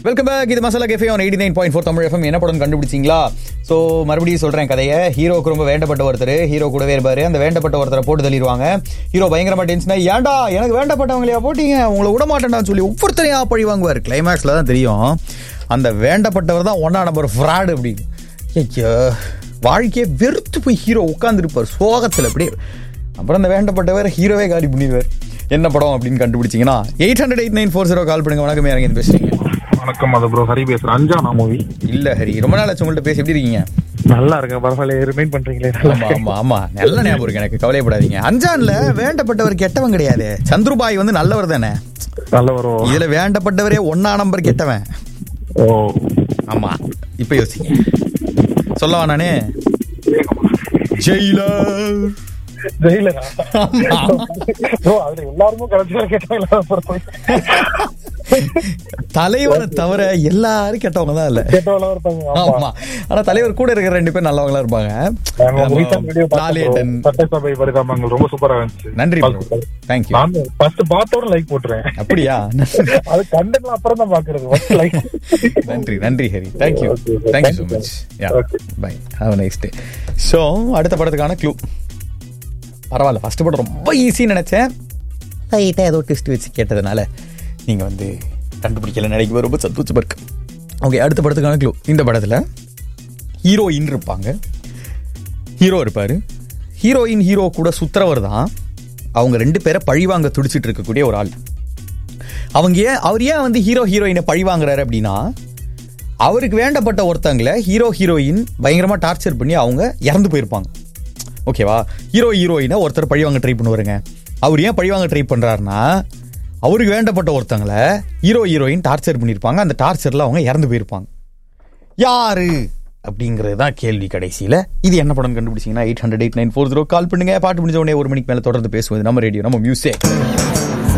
Welcome back இது masala cafe on eighty nine point four Tamil FM என்ன படம் கண்டுபிடிச்சிங்களா ஸோ மறுபடியும் சொல்கிறேன் கதையை ஹீரோக்கு ரொம்ப வேண்டப்பட்ட ஒருத்தர் ஹீரோ கூடவே இருப்பாரு அந்த வேண்டப்பட்ட ஒருத்தரை போட்டு தள்ளிடுவாங்க ஹீரோ பயங்கரமா டென்ஷனா ஏன்டா எனக்கு வேண்டப்பட்டவங்களையா போட்டீங்க உங்களை விட மாட்டேன்டான்னு சொல்லி ஒவ்வொருத்தரையா பழி வாங்குவார் கிளைமேக்ஸில் தான் தெரியும் அந்த வேண்டப்பட்டவர் தான் ஒன்னா நம்பர் ஃப்ராடு அப்படின்னு ஐயோ வாழ்க்கையை வெறுத்து போய் ஹீரோ உட்காந்துருப்பார் சோகத்தில் அப்படியே அப்புறம் அந்த வேண்டப்பட்டவர் ஹீரோவே காலி பண்ணிடுவார் என்ன படம் அப்படின்னு கண்டுபிடிச்சிங்கன்னா eight hundred eight nine four zero call பண்ணுங்க வணக்கம் யாருங்க பேசுறீங்க வணக்கம் அது ப்ரோ ஹரி பேசுறேன் அஞ்சானா மூவி இல்ல ஹரி ரொம்ப நாள் ஆச்சு உங்கள்ட்ட பேசி எப்படி இருக்கீங்க நல்லா இருக்கேன் பரவாயில்ல ரிமைண்ட் பண்றீங்களே நல்லா ஆமா ஆமா ஆமா நல்ல ஞாபகம் இருக்கு எனக்கு கவலைப்படாதீங்க அஞ்சான்ல வேண்டப்பட்டவர் கெட்டவன் கிடையாது சந்துருபாய் வந்து நல்லவர் தானே நல்ல வரும் இதுல வேண்டப்பட்டவரே ஒன்னா நம்பர் கெட்டவன் ஓ ஆமா இப்ப யோசிங்க சொல்லவா நானே ஜெயிலர் ஜெயிலரா ஆமா. ஓ அதுல எல்லாருமே கடைசியில கேட்டாங்களா தலைவரை தவிர எல்லாரும் கெட்டவங்க தான் இல்ல கேட்டவங்களா இருப்பாங்க ஆமா ஆமா ஆனா தலைவர் கூட இருக்கிற ரெண்டு பேர் நல்லவங்களா இருப்பாங்க நாங்க recent video பார்த்தோம் bro. லாலேட்டன் சட்டசபை பரிதாபங்கள் ரொம்ப சூப்பரா இருந்துச்சு நன்றி ப்ரோ தேங்க்யூ நான் ஃபர்ஸ்ட் பார்த்தோட லைக் போட்டுறேன் அப்படியா அது கண்டென்ட்ல அப்புறம் தான் பாக்குறது ஃபர்ஸ்ட் லைக் நன்றி நன்றி Hari thank you Okay, thank you so thank you, much yeah Okay. Bye have nice day so அடுத்த படத்துக்கான க்ளூ பரவாயில்ல ஃபர்ஸ்ட் படம் ரொம்ப ஈஸின்னு நினச்சேன் லைட்டாக ஏதோ டெஸ்ட் வச்சு கேட்டதுனால நீங்கள் வந்து கண்டுபிடிக்கல நினைக்கும் ரொம்ப சந்தோஷமா இருக்கு ஓகே அடுத்த படத்துக்கான க்ளூ இந்த படத்தில் ஹீரோயின் இருப்பாங்க ஹீரோ இருப்பார் ஹீரோயின் ஹீரோ கூட சுத்துறவர் தான் அவங்க ரெண்டு பேரை பழிவாங்க துடிச்சிட்டு இருக்கக்கூடிய ஒரு ஆள் அவங்க ஏன் அவர் ஏன் வந்து ஹீரோ ஹீரோயினை பழி வாங்குறாரு அப்படின்னா அவருக்கு வேண்டப்பட்ட ஒருத்தங்களை ஹீரோ ஹீரோயின் பயங்கரமாக டார்ச்சர் பண்ணி அவங்க இறந்து போயிருப்பாங்க ஓகேவா ஹீரோ ஹீரோயினை ஒருத்தர் பழி வாங்க ட்ரை பண்ணுவாருங்க அவர் ஏன் பழி வாங்க ட்ரை பண்ணுறாருன்னா அவருக்கு வேண்டப்பட்ட ஒருத்தங்களை ஹீரோ ஹீரோயின் டார்ச்சர் பண்ணியிருப்பாங்க அந்த டார்ச்சரில் அவங்க இறந்து போயிருப்பாங்க யாரு அப்படிங்கிறது தான் கேள்வி கடைசியில் இது என்ன படம் கண்டுபிடிச்சிங்கன்னா eight hundred eight nine four zero call பண்ணுங்க பாட்டு முடிஞ்ச உடனே ஒரு மணிக்கு மேலே தொடர்ந்து பேசுவது நம்ம ரேடியோ நம்ம மியூசிக்